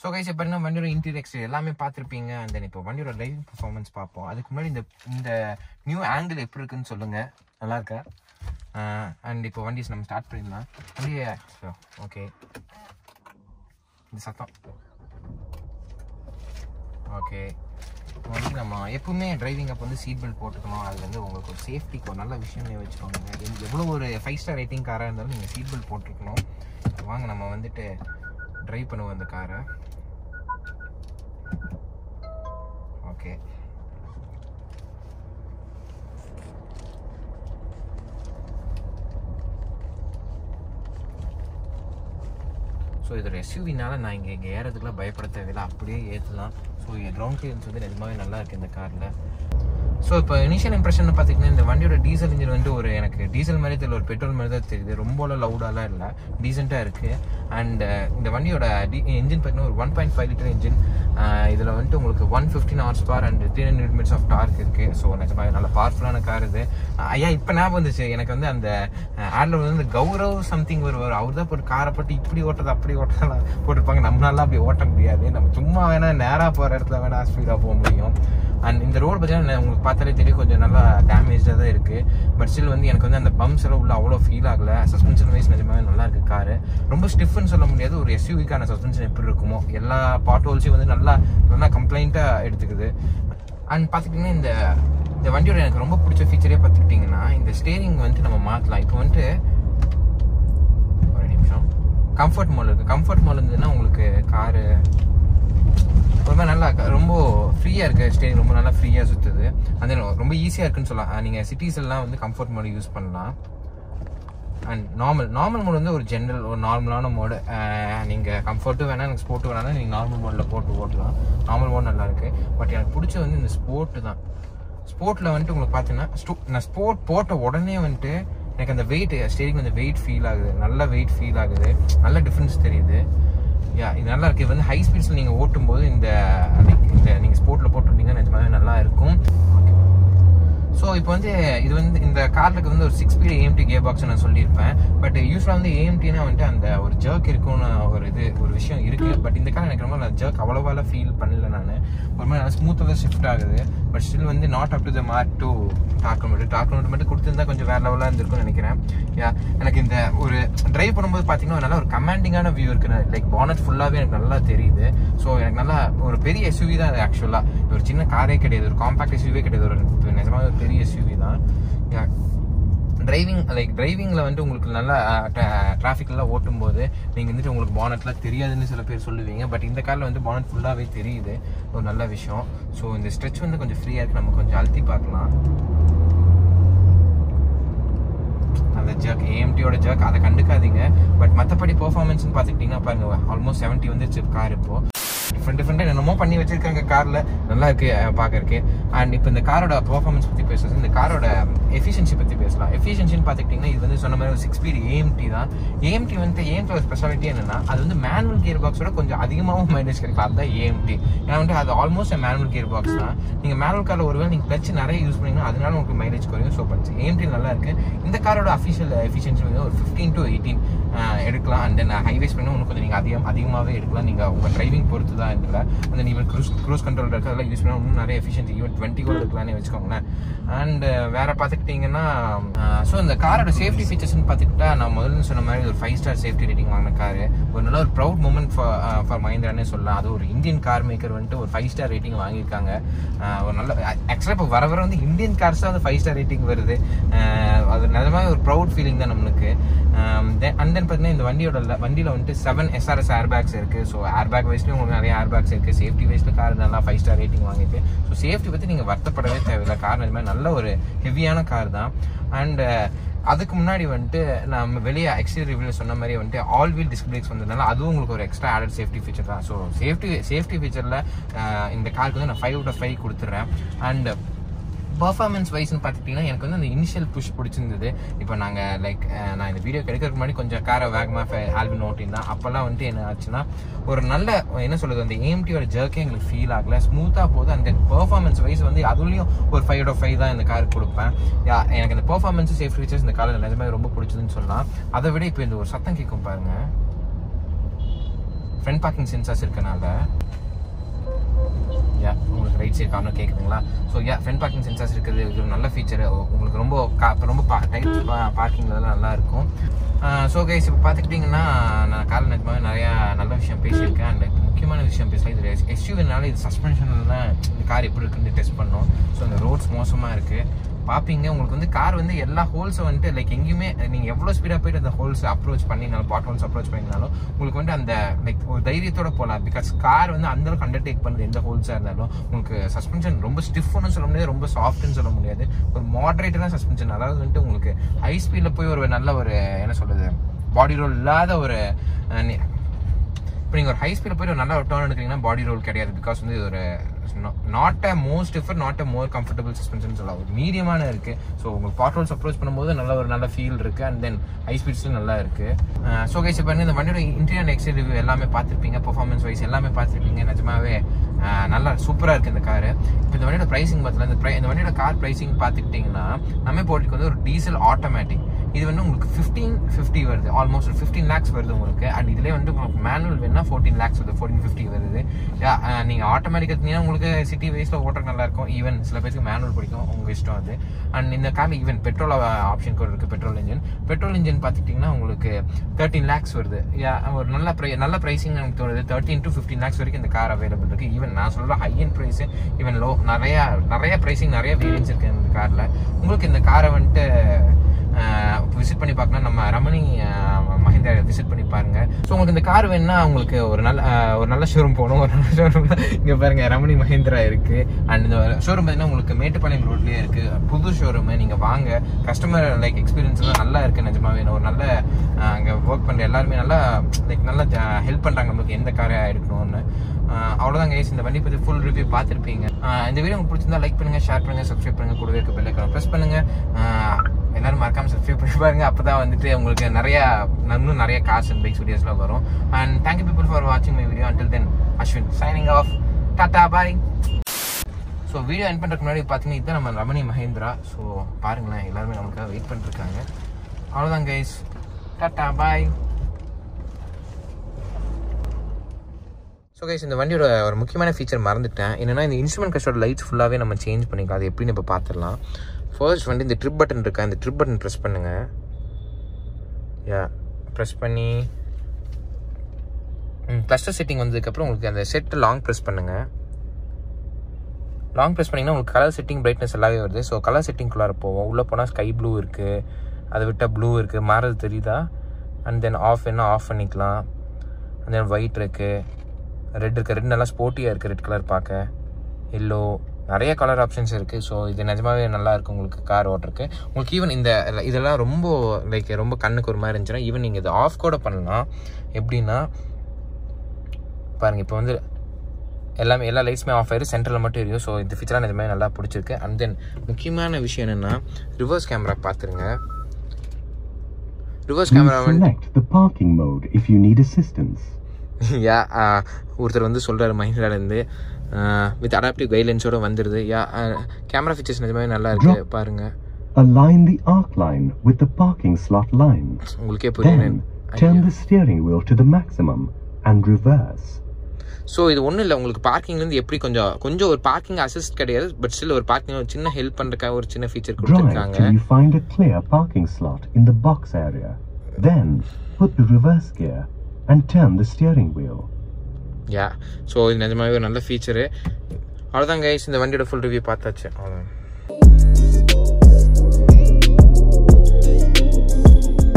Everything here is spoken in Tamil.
ஸோ கைஸ் இப்போ என்ன வண்டியோட இன்டீரியர் எக்ஸ்டீரியர் எல்லாமே பார்த்துருப்பீங்க அண்ட் தென் இப்போ வண்டியோட லைவ் பர்ஃபார்மன்ஸ் பார்ப்போம் அதுக்கு முன்னாடி இந்த இந்த நியூ ஆங்கிள் எப்படி இருக்குன்னு சொல்லுங்க நல்லா இருக்கா அண்ட் இப்போ வண்டிஸ் நம்ம ஸ்டார்ட் பண்ணிடலாம் வண்டியை ஓகே இந்த சத்தம் ஓகே இப்போ வந்து நம்ம எப்பவுமே டிரைவிங் அப்போ வந்து சீட் பெல்ட் போட்டுக்கணும் அது வந்து உங்களுக்கு ஒரு சேஃப்டிக்கு ஒரு நல்ல விஷயமே வச்சுக்கோங்க எந்த- எவ்வளோ ஒரு ஃபைவ் ஸ்டார் ரேட்டிங் காராக இருந்தாலும் நீங்கள் சீட் பெல்ட் போட்டிருக்கணும் வாங்க நம்ம வந்துட்டு டிரைவ் பண்ணுவோம் இந்த காரை ஓகே ஸோ இதோட எஸ்யூவினால நான் இங்கே இங்கே ஏறதுக்குலாம் பயப்பட தேவையில்லை அப்படியே ஏற்றலாம் ஸோ கிரவுண்ட் கிளியரன்ஸ் வந்து நிஜமாவே நல்லா இருக்குது இந்த காரில் ஸோ இப்போ இனிஷியல் இம்ப்ரெஷன் பார்த்தீங்கன்னா இந்த வண்டியோட டீசல் இன்ஜின் வந்து ஒரு எனக்கு டீசல் மாதிரி தெரியல ஒரு பெட்ரோல் மாதிரி தான் தெரியுது ரொம்ப லவுடாலாம் இல்லை டீசெண்டாக இருக்குது அண்ட் இந்த வண்டியோட டி இன்ஜின் பார்த்தீங்கன்னா ஒரு one point five litre engine இதில் வந்துட்டு உங்களுக்கு one fifteen horsepower and three hundred minutes of torque இருக்குது ஸோ நிஜமாக நல்ல பவர்ஃபுல்லான கார் இது அஹ் ஐயா இப்போ ஞாபகம் வந்துச்சு எனக்கு வந்து அந்த ஆடில் வந்து இந்த கௌரவ் சம்திங் வருவார் அவர் தான் போட்டு காரை போட்டு இப்படி ஓட்டுறது அப்படி ஓட்டுறதெல்லாம் போட்டிருப்பாங்க நம்மளால அப்படி ஓட்ட முடியாது நம்ம சும்மா வேணா நேராக போகிற இடத்துல வேணா ஸ்பீடாக போக முடியும் அண்ட் இந்த ரோடு பார்த்தீங்கன்னா உங்களுக்கு பார்த்தாலே தெரியும் கொஞ்சம் நல்லா டேமேஜாக தான் இருக்குது பட் ஸ்டில் வந்து எனக்கு வந்து அந்த பம்ப்ஸ் எல்லாம் உள்ள அவ்வளோ ஃபீல் ஆகல சஸ்பென்ஷன் வைஸ் நிஜமாவே நல்லா இருக்கு காரு ரொம்ப ஸ்டிஃப்னு சொல்ல முடியாது ஒரு எஸ்யூவிக்கான சஸ்பென்ஷன் எப்படி இருக்குமோ எல்லா பாட் ஹோல்ஸையும் வந்து நல்லா நல்லா கம்ப்ளைண்ட்டாக எடுத்துக்குது அண்ட் பார்த்துக்கிட்டிங்கன்னா இந்த இந்த வண்டியோட எனக்கு ரொம்ப பிடிச்ச ஃபீச்சரே பார்த்துக்கிட்டிங்கன்னா இந்த ஸ்டேரிங் வந்துட்டு நம்ம மாற்றலாம் இப்போ வந்துட்டு ஒரு நிமிஷம் கம்ஃபர்ட் மோல் இருக்குது கம்ஃபர்ட் மோல் இருந்ததுன்னா உங்களுக்கு காரு ரொம்ப நல்லா இருக்கு. ரொம்ப ஃப்ரீயாக இருக்குது ஸ்டேரிங் ரொம்ப நல்லா ஃப்ரீயாக சுற்றுது அந்த ரொம்ப ஈஸியாக இருக்குன்னு சொல்லலாம் நீங்கள் சிட்டிஸ் எல்லாம் வந்து கம்ஃபர்ட் மோடு யூஸ் பண்ணலாம் அண்ட் நார்மல் நார்மல் மோட் வந்து ஒரு ஜென்ரல் ஒரு நார்மலான மோடு நீங்கள் கம்ஃபர்ட்டும் வேணாம் எனக்கு ஸ்போர்ட்டும் வேணாம் நீங்கள் நார்மல் மோடில் போட்டு ஓட்டலாம் நார்மல் மோட் நல்லா இருக்கு பட் எனக்கு பிடிச்சது வந்து இந்த ஸ்போர்ட்டு தான் ஸ்போர்ட்டில் வந்துட்டு உங்களுக்கு பார்த்தீங்கன்னா ஸ்டோ- நான் ஸ்போர்ட் போட்ட உடனே வந்துட்டு எனக்கு அந்த வெயிட் ஸ்டேரிங் அந்த வெயிட் ஃபீல் ஆகுது நல்ல வெயிட் ஃபீல் ஆகுது நல்ல டிஃப்ரென்ஸ் தெரியுது யா இது நல்லா இருக்கு இது வந்து ஹை ஸ்பீட்ஸில் நீங்கள் ஓட்டும்போது இந்த like இந்த நீங்கள் ஸ்போர்ட்டில் போட்டுருந்தீங்கன்னா நிஜமாவே நல்லா இருக்கும் ஸோ இப்போ வந்து இது வந்து இந்த கார்லுக்கு வந்து ஒரு six speed AMT gear box நான் சொல்லியிருப்பேன் பட் யூஸ்வலாக வந்து ஏஎம்டினா வந்துட்டு அந்த ஒரு ஜர்க் இருக்கும்னு ஒரு இது ஒரு விஷயம் இருக்கு பட் இந்த கார் எனக்கு ரொம்ப ஜர்க் அவ்வளோவால ஃபீல் பண்ணல நான் ஒரு மாதிரி நல்லா ஸ்மூத்தாக தான் ஷிஃப்ட் ஆகுது பட் ஸ்டில் வந்து not up to the mark to torque மட்டும் டாக் மட்டும் கொடுத்துருந்தா கொஞ்சம் வேற லெவலாக இருந்திருக்கும்னு நினைக்கிறேன் யா எனக்கு இந்த ஒரு டிரைவ் பண்ணும்போது பார்த்தீங்கன்னா நல்ல ஒரு கமாண்டிங்கான வியூ இருக்கு லைக் பானட் ஃபுல்லாகவே எனக்கு நல்லா தெரியுது ஸோ எனக்கு நல்லா ஒரு பெரிய எஸ்யூவி தான் ஆக்சுவலாக ஒரு சின்ன காரே கிடையாது ஒரு காம்பாக்ட் எஸ்யூவே கிடையாது ஒரு நிஜமாக ஒரு பெரிய எஸ்யூவி தான் யா டிரைவிங் லைக் டிரைவிங்கில் வந்துட்டு உங்களுக்கு நல்லா டிராஃபிக்லாம் ஓட்டும்போது நீங்கள் வந்துட்டு உங்களுக்கு பானட்லாம் தெரியாதுன்னு சில பேர் சொல்லுவீங்க பட் இந்த காரில் வந்து பானட் ஃபுல்லாகவே தெரியுது ஒரு நல்ல விஷயம் ஸோ இந்த ஸ்ட்ரெச் வந்து கொஞ்சம் ஃப்ரீயாக இருக்கு நம்ம கொஞ்சம் அழுத்தி பார்க்கலாம் அந்த ஜர்க் ஏஎம்டியோட ஜர்க் அதை கண்டுக்காதீங்க பட் மற்றபடி பெர்ஃபார்மன்ஸ்னு பார்த்துக்கிட்டிங்கன்னா பாருங்க ஆல்மோஸ்ட் செவன்ட்டி வந்துருச்சு கார் இப்போ டிஃப்ரெண்ட் டிஃப்ரெண்டாக என்னமோ பண்ணி வச்சிருக்காங்க காரில் நல்லா இருக்கு பார்க்கறக்கு அண்ட் இப்போ இந்த காரோட பெர்ஃபார்மன்ஸ் பற்றி பேசுறது இந்த காரோட எஃபிஷியன்சி பற்றி பேசலாம் எஃபிஷியன்சின்னு பார்த்துக்கிட்டிங்கன்னா இது வந்து சொன்ன மாதிரி ஒரு சிக்ஸ் ஸ்பீட் ஏஎம்டி தான் ஏஎம்டி வந்து ஏஎம்டி ஸ்பெஷாலிட்டி என்னன்னா அது வந்து மேனுவல் கியர் பாக்ஸோட கொஞ்சம் அதிகமாகவும் மைலேஜ் கிடைக்கும் அதுதான் ஏஎம்டி ஏன்னா வந்து அது ஆல்மோஸ்ட் மேனுவல் கியர் பாக்ஸ் தான் நீங்கள் மேனுவல் காரில் ஒருவேளை நீங்கள் கிளச் நிறைய யூஸ் பண்ணீங்கன்னா அதனால உங்களுக்கு மைலேஜ் குறையும் ஸோ பட் ஏஎம்டி நல்லா இருக்கு இந்த காரோட அஃபிஷியல் எஃபிஷியன்சி வந்து ஒரு ஃபிஃப்டீன் டு எயிட்டீன் எடுக்கலாம் அண்ட் தென் ஹைவேஸ் பண்ணி இன்னும் கொஞ்சம் நீங்கள் அதிகம் அதிகமாகவே எடுக்கலாம் நீங்கள் உங்கள் டிரைவிங் பொறுத்து தான் இதில் அந்த நீங்கள் க்ரூஸ் க்ரூஸ் கண்ட்ரோல் இருக்குது அதெல்லாம் யூஸ் பண்ணால் இன்னும் நிறைய எஃபிஷியன்சி ஈவன் டுவெண்ட்டி கூட எடுக்கலாம்னு வச்சுக்கோங்களேன் அண்ட் வேற பார்த்துக்கிட்டிங்கன்னா ஸோ இந்த காரோட சேஃப்டி ஃபீச்சர்ஸ்னு பார்த்துக்கிட்டா நான் முதல்ல சொன்ன மாதிரி ஒரு ஃபைவ் ஸ்டார் சேஃப்டி ரேட்டிங் வாங்கின காரு ஒரு நல்ல ஒரு ப்ரௌட் மூமெண்ட் ஃபார் மஹிந்திரானே சொல்லலாம் அது ஒரு இந்தியன் கார் மேக்கர் வந்துட்டு ஒரு ஃபைவ் ஸ்டார் ரேட்டிங் வாங்கியிருக்காங்க ஆஹ் ஒரு நல்ல ஆக்சுவலாக இப்போ வர வர வந்து இந்தியன் கார்ஸ் தான் வந்து ஃபைவ் ஸ்டார் ரேட்டிங் வருது ஆஹ் அது நிஜமாவே ஒரு ப்ரௌட் ஃபீலிங் தான் நம்மளுக்கு அண்ட் தென் பார்த்தீங்கன்னா இந்த வண்டியோட ல- வண்டியில வந்துட்டு செவன் எஸ்ஆர்எஸ் ஏர் பேக்ஸ் இருக்கு ஸோ ஏர் பேக் வைஸ்லயும் உங்களுக்கு நிறைய ஏர் பேக்ஸ் இருக்கு சேஃப்டி வைஸ்ல கார் நல்லா ஃபைவ் ஸ்டார் ரேட்டிங் வாங்கிட்டு ஸோ சேஃப்டி பத்தி நீங்க வருத்தப்படவே தேவையில்லை கார் நிஜமே நல்ல ஒரு ஹெவியான கார் தான் அண்ட் அதுக்கு முன்னாடி வந்துட்டு நம்ம வெளியே எக்ஸ்டீரியர் ரிவ்யூல சொன்ன மாதிரி வந்துட்டு ஆல் வீல் டிஸ்க் பிரேக்ஸ் வந்ததுனால அதுவும் உங்களுக்கு ஒரு எக்ஸ்ட்ரா ஆடட் சேஃப்டி ஃபீச்சர் தான் ஸோ சேஃப்டி சேஃப்டி ஃபீச்சர்ல இந்த காருக்கு வந்து நான் ஃபைவ் அவுட் ஆஃப் ஃபைவ் கொடுத்துட்றேன் அண்ட் பர்ஃபார்மன்ஸ் வைஸ்னு பார்த்துக்கிட்டிங்கன்னா எனக்கு வந்து அந்த இனிஷியல் புஷ் பிடிச்சிருந்தது இப்போ நாங்கள் லைக் நான் இந்த வீடியோ கிடைக்கிறதுக்கு முன்னாடி கொஞ்சம் காரை வேகமாக ஆல்பின் ஓட்டியிருந்தேன் அப்போல்லாம் வந்துட்டு என்ன ஆச்சுன்னா ஒரு நல்ல என்ன சொல்றது அந்த ஏஎம்டியோட ஜர்க்கே எங்களுக்கு ஃபீல் ஆகல ஸ்மூத்தாக போகுது அந்த பெர்ஃபார்மன்ஸ் வைஸ் வந்து அதுலேயும் ஒரு ஃபைவ் அவுட் ஃபைவ் தான் இந்த காருக்கு கொடுப்பேன் யா, எனக்கு இந்த பெர்ஃபார்மன்ஸ் சேஃப்டி ஃபீச்சர்ஸ் இந்த காரில் நிஜமே ரொம்ப பிடிச்சதுன்னு சொல்லலாம் அதை விட இப்போ இந்த ஒரு சத்தம் கேட்கும் பாருங்க ஃப்ரண்ட் பார்க்கிங் சென்சார்ஸ் இருக்கனால யா உங்களுக்கு ரைட் சைடு கார்னர் கேட்குதுங்களா so yeah front parking sensors இருக்குது இது ஒரு நல்ல ஃபீச்சர் உங்களுக்கு ரொம்ப கா ரொம்ப டைட் பார்க்கிங்லாம் நல்லா இருக்கும் ஸோ கைஸ் இப்போ பார்த்துக்கிட்டிங்கன்னா நான் கால் நிஜமாவே நிறையா நல்ல விஷயம் பேசியிருக்கேன் அண்ட் முக்கியமான விஷயம் பேசலாம் இது எஸ்யூவினால இது சஸ்பென்ஷன்லாம் இந்த கார் எப்படி இருக்குன்னு டெஸ்ட் பண்ணோம் ஸோ இந்த ரோட்ஸ் மோசமாக இருக்குது பார்ப்பீங்க உங்களுக்கு வந்து கார் வந்து எல்லா ஹோல்ஸும் வந்துட்டு லைக் எங்கேயுமே நீங்கள் எவ்வளோ ஸ்பீடாக போயிட்டு அந்த ஹோல்ஸ் அப்ரோச் பண்ணினாலும் பாட் ஹோல்ஸ் அப்ரோச் பண்ணினாலும் உங்களுக்கு வந்து அந்த லைக் ஒரு தைரியத்தோட போகலாம் பிகாஸ் கார் வந்து அந்த அளவுக்கு அண்டர்டேக் பண்ணுது எந்த ஹோல்ஸாக இருந்தாலும் உங்களுக்கு சஸ்பென்ஷன் ரொம்ப ஸ்டிஃப்னு சொல்ல முடியாது ரொம்ப சாஃப்ட்னு சொல்ல முடியாது ஒரு மாடரேட்டான சஸ்பென்ஷன் அதாவது வந்துட்டு உங்களுக்கு ஹை ஸ்பீடில் போய் ஒரு நல்ல ஒரு என்ன சொல்றது பாடி ரோல் இல்லாத ஒரு இப்போ நீங்கள் ஒரு ஹை ஸ்பீடில் போய் ஒரு நல்ல ஒரு டர்ன் எடுக்கிறீங்கன்னா பாடி ரோல் கிடையாது பிகாஸ் வந்து இது ஒரு not a most differ not a more comfortable suspension சொல்லலாம் ஒரு மீடியமான இருக்கு ஸோ உங்களுக்கு பாட்ரோல்ஸ் அப்ரோச் பண்ணும்போது நல்ல ஒரு நல்ல ஃபீல் இருக்கு அண்ட் தென் ஹை ஸ்பீட்ஸ்லையும் நல்லா இருக்கு ஸோ கைஸ் இப்போ இந்த வண்டியோட இன்டீரியர் எக்ஸ்டீரியர் ரிவ்யூ எல்லாமே பார்த்துருப்பீங்க பெர்ஃபார்மன்ஸ் வைஸ் எல்லாமே பார்த்துருப்பீங்க நிஜமாவே அஹ், நல்லா சூப்பராக இருக்கு இந்த காரு இப்போ இந்த வண்டியோட ப்ரைசிங் பார்த்தல இந்த pri- இந்த வண்டியோட கார் ப்ரைசிங் பார்த்துக்கிட்டிங்கன்னா நம்ம போட்டிக்கு வந்து ஒரு டீசல் ஆட்டோமேட்டிக் இது வந்து உங்களுக்கு ஃபிஃப்டீன் ஃபிஃப்டி வருது ஆல்மோஸ்ட் ஒரு ஃபிஃப்டீன் லேக்ஸ் வருது உங்களுக்கு அண்ட் இதுலேயே வந்து உங்களுக்கு மேனுவல் வேணா ஃபோர்டீன் லேக்ஸ் வருது ஃபோர்டீன் ஃபிஃப்டி வருது Yeah, அஹ், நீங்க ஆட்டோமேட்டிக் எடுத்தீங்கன்னா உங்களுக்கு சிட்டி வைஸ்ல ஓட்டுறது நல்லா இருக்கும் ஈவன் சில பேருக்கு மேனுவல் பிடிக்கும் உங்க இஷ்டம் அது அண்ட் இந்த கார்ல ஈவன் பெட்ரோல் ஆப்ஷன் கூட இருக்கு பெட்ரோல் இன்ஜின் பெட்ரோல் இன்ஜின் பார்த்துக்கிட்டிங்கன்னா உங்களுக்கு தேர்ட்டீன் லேக்ஸ் வருது Yeah, ஒரு நல்ல ப்ரை நல்ல ப்ரைசிங் எனக்கு தோணுது தேர்ட்டின் டு ஃபிஃப்டீன் லேக்ஸ் வரைக்கும் இந்த கார் அவைலபிள் இருக்கு ஈவன் நான் சொல்ற high end price even low நிறைய நிறைய ப்ரைசிங் நிறைய வேரியன்ஸ் இருக்கு இந்த கார்ல உங்களுக்கு இந்த காரை வந்துட்டு விசிட் பண்ணி பார்க்கணும் நம்ம ரமணி மஹிந்திரா விசிட் பண்ணி பாருங்க ஸோ உங்களுக்கு இந்த கார் வேணும்னா உங்களுக்கு ஒரு நல்ல அஹ், ஒரு நல்ல ஷோரூம் போகணும் ஒரு நல்ல ஷோரூம் இங்க பாருங்க ரமணி மஹிந்திரா இருக்கு அண்ட் இந்த ஷோரூம் பார்த்தீங்கன்னா உங்களுக்கு மேட்டுப்பாளையம் ரோட்லயே இருக்கு புது ஷோரூம் நீங்க வாங்க கஸ்டமர் லைக் எக்ஸ்பீரியன்ஸ் எல்லாம் நல்லா இருக்கு நிஜமாவே ஒரு நல்ல அஹ், அங்க ஒர்க் பண்ற எல்லாருமே நல்லா லைக் நல்லா ஹெல்ப் பண்றாங்க நமக்கு எந்த காரை எடுக்கணும்னு அஹ், அவ்வளவுதான் கைஸ் இந்த வண்டி பத்தி ஃபுல் ரிவ்யூ பார்த்துருப்பீங்க இந்த வீடியோ உங்களுக்கு பிடிச்சிருந்தா லைக் பண்ணுங்க ஷேர் பண்ணுங்க சப்ஸ்கிரைப் பண்ணுங்க கூடவே இருக்க பெல் ஐக்கான ப்ரெஸ் பண்ணுங்க அஹ், எல்லாரும் மறக்காம சப்ஸ்கிரைப் பண்ணி பாருங்க அப்பதான் வந்துட்டு உங்களுக்கு நிறைய இன்னும் நிறைய கார்ஸ் அண்ட் பைக்ஸ் வீடியோஸ்லாம் வரும் அண்ட் தேங்க்யூ பீப்புள் ஃபார் வாட்சிங் my video until then Ashwin signing off tata bye so video end பண்ணுறதுக்கு முன்னாடி பார்த்தீங்கன்னா இதுதான் நம்ம ரமணி மஹேந்திரா ஸோ பாருங்களேன் எல்லாருமே நமக்காக வெயிட் பண்ணிருக்காங்க அவ்வளோதான் guys tata bye so guys இந்த வண்டியோட ஒரு முக்கியமான ஃபீச்சர் மறந்துட்டேன் என்னன்னா இந்த இன்ஸ்ட்ருமெண்ட் கஸ்டோட லைட்ஸ் ஃபுல்லாகவே நம்ம சேஞ்ச் பண்ணிக்கலாம் அது எப்படின்னு இப்போ பார்த்துடலாம் ஃபர்ஸ்ட் வந்து இந்த ட்ரிப் பட்டன் இருக்கா இந்த ட்ரிப் பட்டன் ப்ரெஸ் பண்ணுங்க யா ப்ரெஸ் பண்ணி கிளஸ்டர் செட்டிங் வந்ததுக்கப்புறம் உங்களுக்கு அந்த செட்டை லாங் ப்ரெஸ் பண்ணுங்க லாங் ப்ரெஸ் பண்ணிங்கன்னா உங்களுக்கு கலர் செட்டிங் பிரைட்னஸ் எல்லாமே வருது ஸோ கலர் செட்டிங்குள்ளார போவோம் உள்ளே போனால் ஸ்கை ப்ளூ இருக்குது அதை விட்டால் ப்ளூ இருக்குது மாறது தெரியுதா அண்ட் தென் ஆஃப் என்ன ஆஃப் பண்ணிக்கலாம் அண்ட் தென் ஒயிட் இருக்குது ரெட் இருக்குது ரெட் நல்லா ஸ்போர்ட்டியாக இருக்குது ரெட் கலர் பார்க்க எல்லோ நிறைய கலர் ஆப்ஷன்ஸ் இருக்குது ஸோ இது நிஜமாவே நல்லா இருக்கும் உங்களுக்கு கார் ஓட்டுறதுக்கு உங்களுக்கு ஈவன் இந்த இதெல்லாம் ரொம்ப லைக் ரொம்ப கண்ணுக்கு ஒரு மாதிரி இருந்துச்சுன்னா ஈவன் நீங்கள் இதை ஆஃப் கூட பண்ணலாம் எப்படின்னா பாருங்க இப்போ வந்து எல்லாமே எல்லா லைட்ஸுமே ஆஃப் ஆயிரு சென்டரில் மட்டும் எரியும் ஸோ இந்த ஃபீச்சர்லாம் நிஜமே நல்லா பிடிச்சிருக்கு அண்ட் தென் முக்கியமான விஷயம் என்னென்னா ரிவர்ஸ் கேமரா பார்த்துருங்க ரிவர்ஸ் Please கேமரா வந்து select the parking mode if you need assistance. Yeah ஒருத்தர் வந்து சொல்கிறாரு மஹிந்திராலேருந்து வித் அடாப்டிவ் கைட்லைன்ஸோட வந்துடுது யா கேமரா ஃபீச்சர்ஸ் நிஜமாவே நல்லா இருக்கு பாருங்க Align the arc line with the parking slot lines. உங்களுக்கே புரியுது Then, turn the steering wheel to the maximum and reverse. So இது ஒன்றும் இல்லை உங்களுக்கு பார்க்கிங்லேருந்து எப்படி கொஞ்சம் கொஞ்சம் ஒரு பார்க்கிங் அசிஸ்ட் கிடையாது பட் ஸ்டில் ஒரு பார்க்கிங் ஒரு சின்ன ஹெல்ப் பண்ணுறதுக்காக ஒரு சின்ன ஃபீச்சர் Drive கொடுத்துருக்காங்க till you find a clear parking slot in the box area. Then, put the reverse gear and turn the steering wheel. Yeah so இது நிஜமாவே ஒரு நல்ல ஃபீச்சரு அவ்வளோதான் கைஸ் இந்த வண்டியோட ஃபுல் ரிவ்யூ பார்த்தாச்சு அவ்வளோதான்